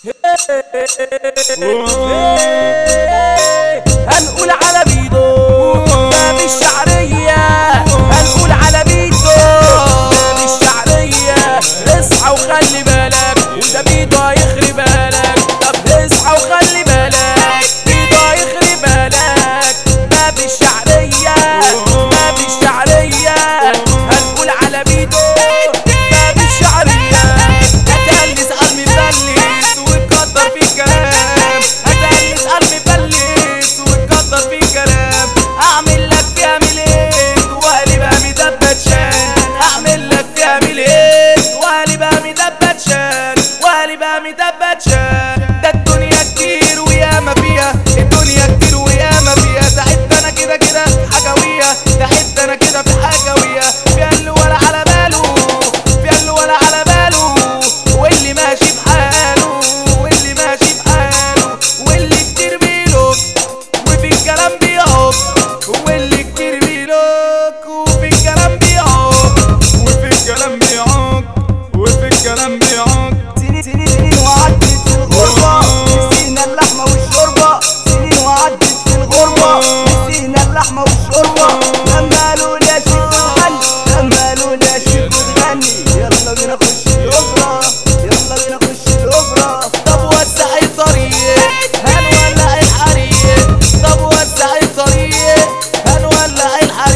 هنقول على بيدو باب الشعرية هنقول على بيدو باب الشعرية اصحى وخلي بالك وده بيدو هيخرب بالك طب اصحى وخلي بالك بيدو هيخرب بالك باب الشعرية باب الشعرية هنقول على بيدو باب الشعرية هتهلس قلبي مبلس وتكتر في الكلام هتهلس قلبي مبلس وتكتر في الكلام اعمل لك فيها ميلاد وقلبها مدبت شان اعمل لك فيها ميلاد وقلبها مدبت شان وقلبها مدبت شان ده الدنيا كتير وياما فيها الدنيا كتير وياما فيها تعبت انا كده كده في حكاوية تعبت انا كده في حكاوية فيها اللي ولا على باله فيها اللي ولا على باله واللي ماشي بحاله واللي ماشي بحاله واللي كتير بيلوك وفي الكلام بيعوق واللي كتير بيلوك وفي الكلام بيعوق وفي الكلام بيعوق وفي الكلام بيعوق سنين سنين سنين وعدت في الغربة نسينا اللحمة والشوربة سنين وعدت في الغربة نسينا اللحمة والشوربة لما قالوا لي يا شيخ وتغني لما قالوا لي يا شيخ وتغني يلا بينا نخش الأوبرا يلا بينا نخش الأوبرا طب وسع الطريق هنولع الحريق طب وسع الطريق هنولع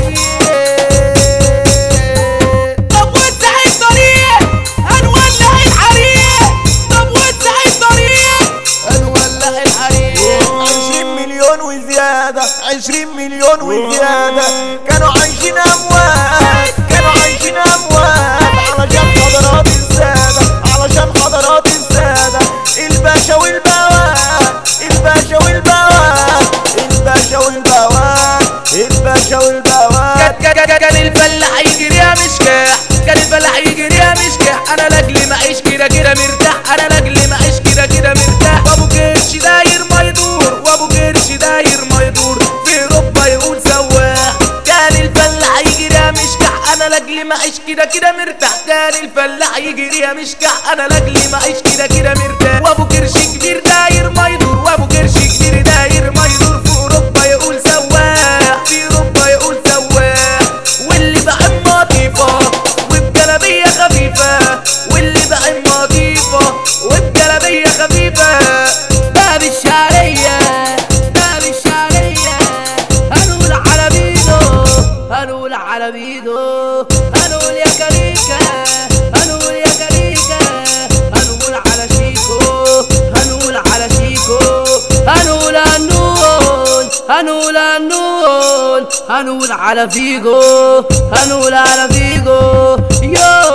الحريق طب وسع الطريق هنولع الحريق طب وسع الطريق هنولع الحريق عشرين مليون وزيادة عشرين مليون وزيادة كانوا عايشين أموات كانوا عايشين أموات علشان حضرات السادة علشان حضرات السادة الباشا والبواب الباشا والبواب الباشا والبواب الباشا والبواب كان كان كان الفلاح يجري يا مشكاح كان الفلاح يجري يا مشكاح انا لاجلي معيش كده كده مرتاح انا لاجلي معيش كده كده مرتاح وابو كرش داير ما يدور وابو كرش داير ما يدور في اوروبا يقول سواح كان الفلاح يجري يا مشكاح انا لاجلي معيش كده كده مرتاح كان الفلاح يجري يا مشكاح انا لاجلي معيش كده كده مرتاح وابو كرش كبير داير ما يدور وابو كرش كبير داير ما يدور في اوروبا يقول سواح في اوروبا يقول سواح واللي بعم لطيفة وبجلابية خفيفة واللي بعم لطيفة وبجلابية خفيفة باب الشعرية باب الشعرية هنقول على بيدو هنقول على بيدو هنقول يا كريكة هنقول يا كريكة هنقول على شيكو هنقول على شيكو هنقول هنقول هنقول هنقول هنقول على فيجو هنقول على فيجو يو